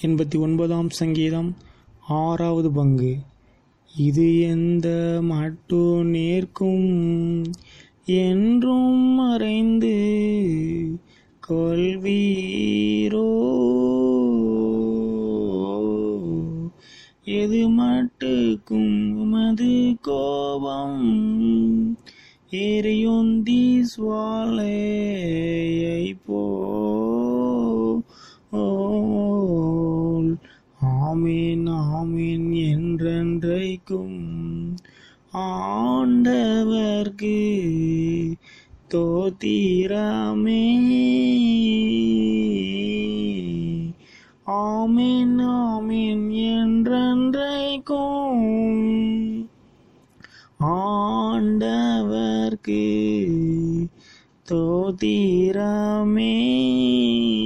எண்பத்தி ஒன்பதாம் சங்கீதம் ஆறாவது பங்கு இது எந்த மட்டு நேர்க்கும் என்றும் மறைந்து கொள்வீரோ எது மட்டுக்கும் உமது கோபம் எரியுந்தி சுவாலையை போல் ஆமீன் ஆமீன் என்றென்றைக்கும் ஆண்டவர்க்கு தோத்திரமே ஆமீன் ஆமீன் என்றென்றைக்கும் ஆண்டவர்க்கு தோத்திரமே